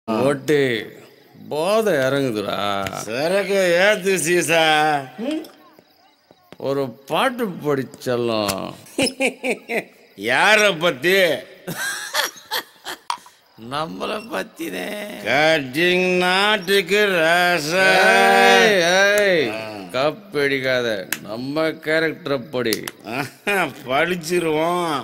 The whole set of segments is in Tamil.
ஓட்டி போதை இறங்குதுடா சரக்கு ஏத்து சீசா ஒரு பாட்டு படிச்சலாம் யார பத்தி நம்மளை பத்தினே கட்டிங் நாட்டுக்கு ராசா ஏய், ஏய், கப் அடிக்காத நம்ம கேரக்டரை படி ஆஹா, படிச்சிருவோம்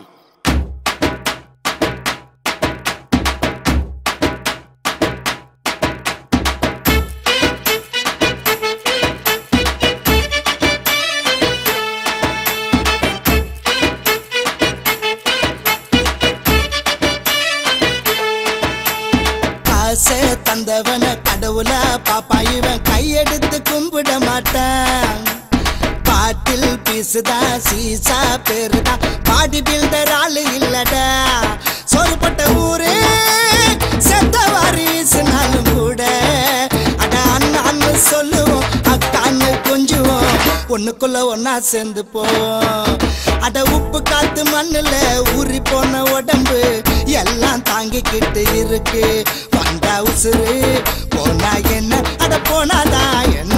காசை தந்தவன கடவுளா பாப்பா இவன் கையெடுத்து கும்பிட மாட்டான் பாட்டில் பீசுதா சீசா பேருதா பாடி பில்டர் ஆளு இல்லடா சொருப்பட்ட ஊரே செத்த வாரிசுனாலும் கூட அட அண்ணான்னு சொல்லுவோம் அக்கான்னு கொஞ்சுவோம் ஒண்ணுக்குள்ள ஒன்னா சேர்ந்து போவோம் அட உப்பு காத்து மண்ணுல ஊறி போன உடம்பு எல்லாம் தாங்கிக்கிட்டு இருக்கு வந்தா உசுறு போனா என்ன அட போனாதான் என்ன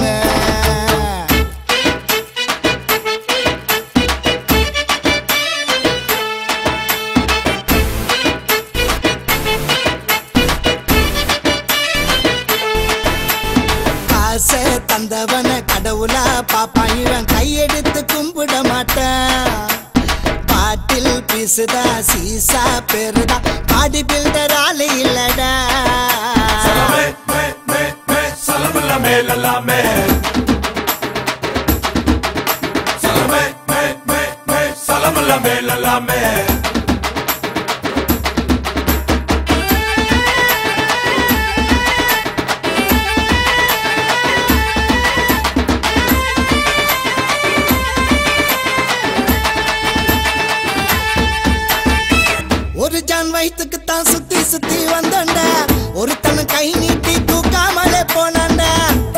காசை தந்தவன கடவுளா பாப்பா இவன் கையெடுத்து கும்பிட மாட்டான் பாட்டில் பீசுதா சீசா பெருதா பாடி பில்டர் ஆளு இல்லடா ஒரு ஜான் வயிற்றுக்கு தான் சுத்தி சுத்தி வந்தோண்டா ஒருத்தன கை நீட்டி தூக்காமலே போனாண்டா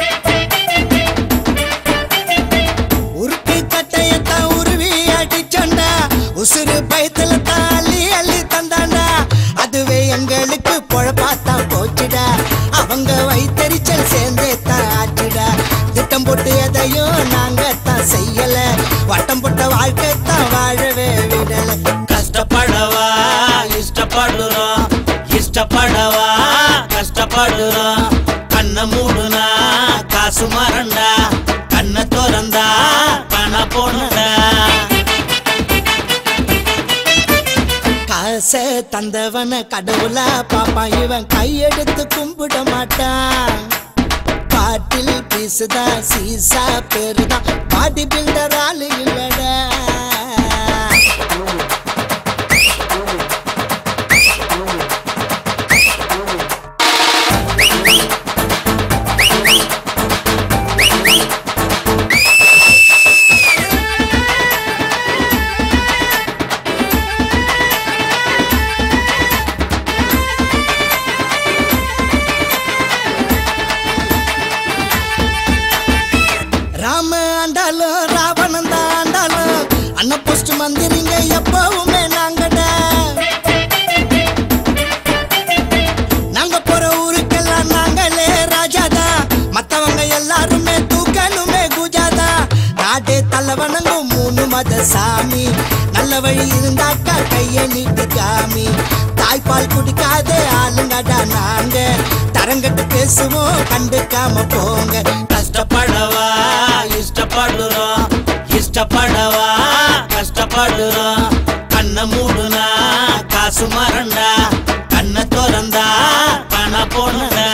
உருட்டி கட்டையத்தான் உருவி அடிச்சோண்டா உசுறு பயத்துல தான் அள்ளி அள்ளி தந்தாண்டா அதுவே எங்களுக்கு பொழப்பாத்தான் போச்சுடா அவங்க வைத்தறிச்சல் சேர்ந்தே தான் ஆச்சுடா திட்டம் போட்டு எதையும் நாங்க தான் செய்யல வட்டம் போட்ட வாழ்க்கை தான் வாழவே விடல கஷ்டப்படவா இஷ்டப்படுறோம் இஷ்டப்படவா கஷ்டப்படுறோம் கண்ணை மூடுனா காசு மரண்டா கண்ணை திறந்தா பண பொண்ணுடா காசை தந்தவன கடவுளா பாப்பா இவன் கையெடுத்து கும்பிட மாட்டான் பாட்டில் பீசுதா சீசா பெருதா பாடி பில்டர் ஆளு இல்லடா ராம ஆண்டாலும் ராவணன் தான் ஆண்டாலும் அண்ணன் போஸ்ட் மந்திரிங்க எப்பவுமே நாங்கடா நாங்க போற ஊருக்கெல்லாம் நாங்களே ராஜாதா மத்தவங்க எல்லாருமே தூக்கணுமே குஜாதா நாடே தலைவனங்கும் மூணு மத சாமி நல்ல வழி இருந்தாக்கா கைய நீட்டு காமி தாய்ப்பால் குடிக்காத ஆளுங்கடா நாங்க தரங்கட்டு பேசுவோம் கண்டுக்காம போங்க கஷ்டப்படவா இஷ்டப்படுறோம் இஷ்டப்படவா கஷ்டப்படுறோம் கண்ணை மூடுனா காசு மரண்டா கண்ணை திறந்தா பண பொண்ணுடா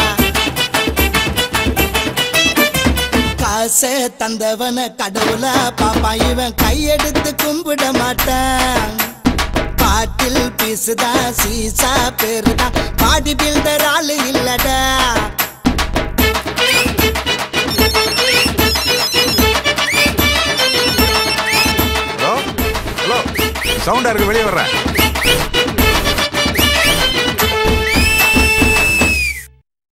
காசை தந்தவன கடவுளா பாப்பா இவன் கையெடுத்து கும்பிட மாட்டான் பாட்டில் பீசுதா சீசா பெருதா பாடி பில்டர் ஆளு இல்லடா ஹலோ ஹலோ சவுண்டா இருக்கு வெளியே வர்றேன்